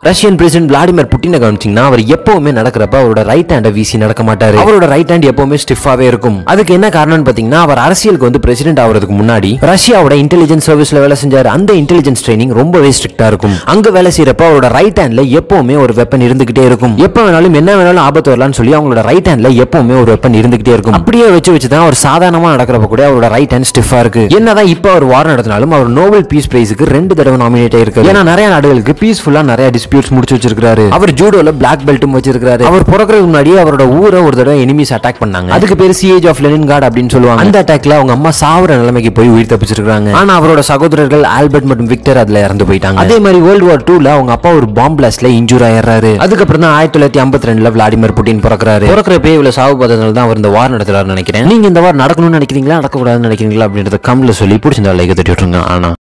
Russian president Vladimir புட்டினை கவனிச்சிங்கன்னா அவர் எப்பவுமே நடக்கிறப்ப அவரோட ரைட் ஹேண்டை வீசி நடக்க மாட்டாரு அவரோட ரைட் ஹேண்ட் எப்பவுமே ஸ்டிஃபாவே இருக்கும் அதுக்கு என்ன காரணம்னு பாத்தீங்கன்னா அவர் அரசியலுக்கு வந்து பிரசிடென்ட் ஆகிறதுக்கு முன்னாடி ரஷ்யாவோட இன்டெலிஜென்ஸ் சர்வீஸ்ல வேலை செஞ்சாரு அந்த இன்டெலிஜென்ஸ் ட்ரைனிங் ரொம்பவே ஸ்ட்ரிக்டா இருக்கும் அங்க வேலை செய்யறப்ப அவரோட ரைட் ஹேண்ட்ல எப்பவுமே ஒரு வெப்பன் இருந்துகிட்டே இருக்கும் எப்ப வேணாலும் என்ன வேணாலும் ஆபத்து வரலாம்னு சொல்லி அவங்களோட ரைட் ஹேண்ட்ல எப்பவுமே ஒரு வெப்பன் இருந்துகிட்டே இருக்கும் அப்படியே வச்சு வச்சு தான் அவர் சாதாரணமா நடக்கிறப்ப கூட அவரோட ரைட் ஹேண்ட் ஸ்டிஃபா இருக்கு என்னதான் இப்ப அவர் வார் நடத்தினாலும் அவர் நோபல் பீஸ் பிரைஸுக்கு ரெண்டு தடவை நாமினேட் ஆயிருக்காரு ஏன்னா நிறைய நாடுகளுக்கு பீஸ்ஃபுல்லா நிறைய டிஸ்பியூட்ஸ் முடிச்சு வச்சிருக்காரு அவர் ஜூடோல பிளாக் பெல்ட்டும் வச்சிருக்காரு அவர் பிறக்கிறதுக்கு முன்னாடி அவரோட ஊரை ஒரு தடவை எனிமீஸ் அட்டாக் பண்ணாங்க அதுக்கு பேர் சிஏஜ் ஆஃப் லெனின் கார்டு அப்படின்னு சொல்லுவாங்க அந்த அட்டாக்ல அவங்க அம்மா சாவர நிலைமைக்கு போய் உயிர் தப்பிச்சிருக்காங்க ஆனா அவரோட சகோதரர்கள் ஆல்பர்ட் மற்றும் விக்டர் அதுல இறந்து போயிட்டாங்க அதே மாதிரி வேர்ல்டு வார் டூல அவங்க அப்பா ஒரு பாம்பு பிளாஸ்ட்ல இன்ஜூர் ஆயிடுறாரு அதுக்கப்புறம் தான் ஆயிரத்தி தொள்ளாயிரத்தி ஐம்பத்தி ரெண்டுல விளாடிமிர் புட்டின் பிறக்கிறாரு பிறக்கிறப்பே இவ்வளவு சாவு பார்த்ததுனால தான் அவர் இந்த வார் நடத்துறாருன்னு நினைக்கிறேன் நீங்க இந்த வார் நடக்கணும்னு நினைக்கிறீங்களா நடக்கக்கூடாதுன்னு நினைக்கிறீங்களா அப்படின்றத கம்ல சொல்லி பிடிச்சிருந்தா லைக் தட்டி விட்டுருங்க ஆனா